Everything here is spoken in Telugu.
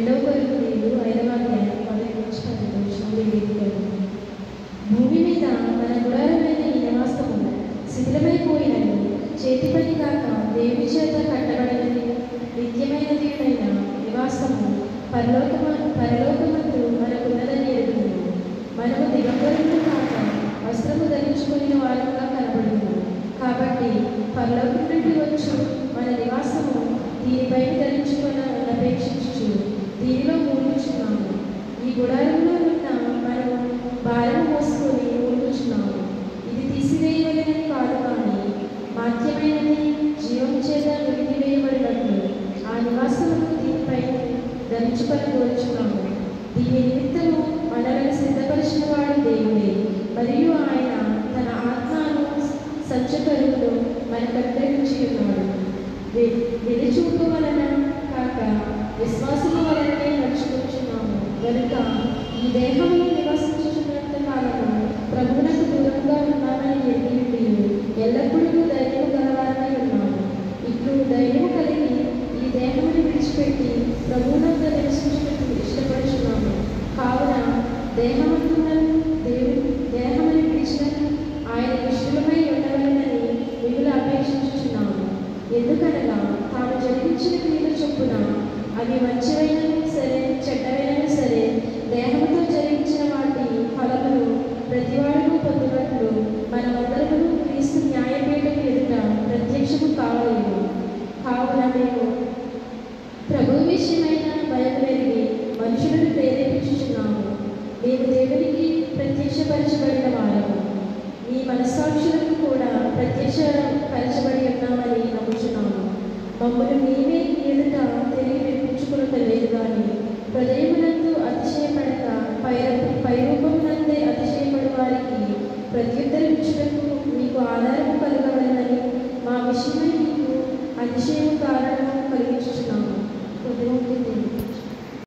రెండవ కొరింథీయులు ఐదవ అధ్యాయం మొదటి నుంచి పన్నెండు వచనాలు ఈ రీతిగా ఉన్నాయి. భూమి మీద మన గుడారమైన ఈ నివాసము శిథిలమైపోయినది చేతి పని కాక దేవుని చేత కట్టబడినది నిత్యమైనది అయిన నివాసము పరలోకమ పరలోకమందు మనకున్నదని ఎరుగును మనము దిగంబరులు కాక వస్త్రము ధరించుకుని వారుగా కనబడును కాబట్టి పరలోకం నుండి వచ్చు మన నివాసము దీనిపైన ధరించుకున్న అపేక్షించు దీనిలో మూలుచున్నాము ఈ గుడారంలో ఉన్న మనము భారం మోసుకొని మూలుచున్నాము ఇది తీసివేయవలనని కాదు కానీ మాధ్యమైనది జీవం చేత విడివేయబడినట్లు ఆ నివాసమును దీనిపై ధరించుకొని కోరుచున్నాము దీని నిమిత్తము మనలను సిద్ధపరిచిన వాడు దేవుడే మరియు ఆయన తన ఆత్మను సంచకరువులు మనకు అనుగ్రహించి ఉన్నాడు వె- వెలిచూపు వలన కాక విశ్వాసము వలనే నడుచుకుంటున్నాము కనుక ఈ దేహంలో నివసించుచున్నంత కాలము ప్రభువునకు దూరంగా ఉన్నామని ఎరిగి ఎల్లప్పుడూ ధైర్యం గలవారమై ఉన్నాము ఇట్లు ధైర్యం కలిగి ఈ దేహముని విడిచిపెట్టి ప్రభువునంత నివసించుటకు ఇష్టపడుచున్నాము కావున దేహమంతున్న దేవుడు దేహమని విడిచినను ఆయన ఇష్టమై ఉండవలనని మిగులు అపేక్షించుచున్నాము ఎందుకనగా తాను జరిగించిన క్రియల చొప్పున అవి మంచివైనవి సరే చెడ్డవైనవి సరే దేహంతో జరిగించిన వాటి ఫలములు ప్రతివాడును పొందినట్లు మనమందరము క్రీస్తు న్యాయపీఠం ఎదుట ప్రత్యక్షము కావలేము కావున మేము ప్రభు విషయమైన భయం పెరిగి మనుషులను ప్రేరేపించుచున్నాము మేము దేవునికి ప్రత్యక్షపరచబడిన వారము మీ మనస్సాక్షులకు కూడా ప్రత్యక్షపరచబడి ఉన్నామని నమ్ముచున్నాము మమ్మల్ని మేమే మీ ఎదుట తిరిగి వినిపించుకున్నట లేదు కానీ హృదయమునందు అతిశయపడక పై పైరూపమునందే అతిశయపడు వారికి ప్రత్యుత్తరం ఇచ్చుటకు మీకు ఆధారము కలగవలనని మా విషయమై మీకు అతిశయం